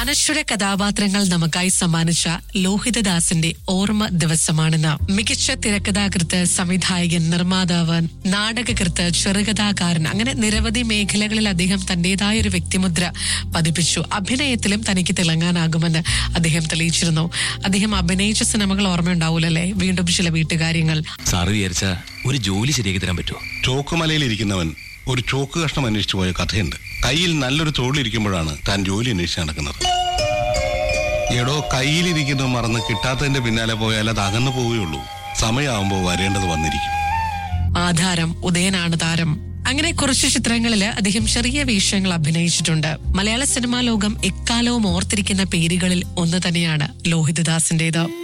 അനശ്വര കഥാപാത്രങ്ങൾ നമുക്കായി സമ്മാനിച്ച ലോഹിതദാസിന്റെ ഓർമ്മ ദിവസമാണെന്ന് മികച്ച തിരക്കഥാകൃത്ത് സംവിധായകൻ നിർമ്മാതാവ് നാടകകൃത്ത് ചെറുകഥാകാരൻ അങ്ങനെ നിരവധി മേഖലകളിൽ അദ്ദേഹം തന്റേതായ ഒരു വ്യക്തിമുദ്ര പതിപ്പിച്ചു അഭിനയത്തിലും തനിക്ക് തിളങ്ങാനാകുമെന്ന് അദ്ദേഹം തെളിയിച്ചിരുന്നു അദ്ദേഹം അഭിനയിച്ച സിനിമകൾ ഓർമ്മയുണ്ടാവൂലല്ലേ വീണ്ടും ചില വീട്ടുകാര്യങ്ങൾ സാറ് വിചാരിച്ച ഒരു ജോലി ശരിയാക്കി തരാൻ പറ്റുമോ ചോക്കുമലയിൽ ഇരിക്കുന്നവൻ ഒരു ചോക്ക് കഷ്ണം അന്വേഷിച്ചു പോയ കഥയുണ്ട് കയ്യിൽ നല്ലൊരു തൊഴിലിരിക്കുമ്പോഴാണ് താൻ ജോലി അന്വേഷിച്ച് നടക്കുന്നത് എടോ കയ്യിലിരിക്കുന്നത് മറന്ന് കിട്ടാത്തതിന്റെ പിന്നാലെ പോയാൽ അത് അകന്നു പോവുകയുള്ളൂ സമയമാകുമ്പോൾ വരേണ്ടത് വന്നിരിക്കും ആധാരം ഉദയനാണ് താരം അങ്ങനെ കുറച്ച് ചിത്രങ്ങളിൽ അദ്ദേഹം ചെറിയ വേഷങ്ങൾ അഭിനയിച്ചിട്ടുണ്ട് മലയാള സിനിമാ ലോകം എക്കാലവും ഓർത്തിരിക്കുന്ന പേരുകളിൽ ഒന്ന് തന്നെയാണ് ലോഹിതദാസിന്റേത്